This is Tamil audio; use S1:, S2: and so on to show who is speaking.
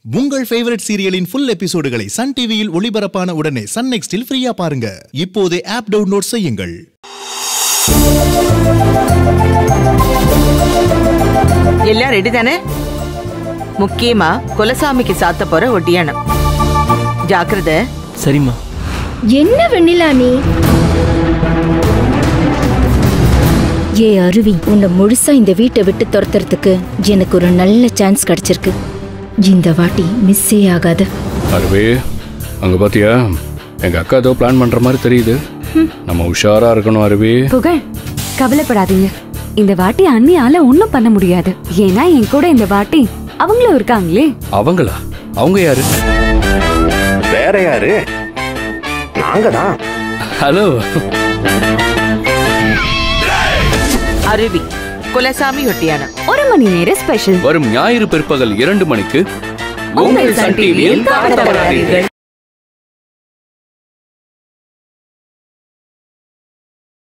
S1: உங்கள் ஃபேவரட் சீரியலின் ஃபுல் எபிசோடுகளை சன் டிவியில் ஒளிபரப்பான உடனே சன் நெக்ஸ்டில் ஃப்ரீயா பாருங்க இப்போதே ஆப் டவுன்லோட் செய்யுங்கள்
S2: எல்லாம் ரெடி தானே முக்கியமா குலசாமிக்கு சாத்த போற ஒட்டியானம் ஜாக்கிரதை
S3: சரிம்மா
S4: என்ன வெண்ணிலா நீ ஏ அருவி உன்னை முழுசா இந்த வீட்டை விட்டு துரத்துறதுக்கு எனக்கு ஒரு நல்ல சான்ஸ் கிடைச்சிருக்கு இந்த வாட்டி மிஸ்ஸே ஆகாத
S5: அருவே அங்க பாத்தியா எங்க அக்கா ஏதோ பிளான் பண்ற மாதிரி தெரியுது நம்ம உஷாரா இருக்கணும் அருவி
S6: புகழ் கவலைப்படாதீங்க இந்த வாட்டி அண்ணியால ஒண்ணும் பண்ண முடியாது ஏன்னா என் கூட இந்த வாட்டி அவங்களும் இருக்காங்களே
S5: அவங்களா அவங்க யாரு
S7: வேற யாரு நாங்க தான்
S5: ஹலோ
S2: அருவி குலசாமி ஒட்டியானம்
S6: ஒரு மணி நேர ஸ்பெஷல்
S5: வரும் ஞாயிறு பிற்பகல் இரண்டு மணிக்கு உங்கள் சன் டிவியில் காணத் தவறாதீர்கள்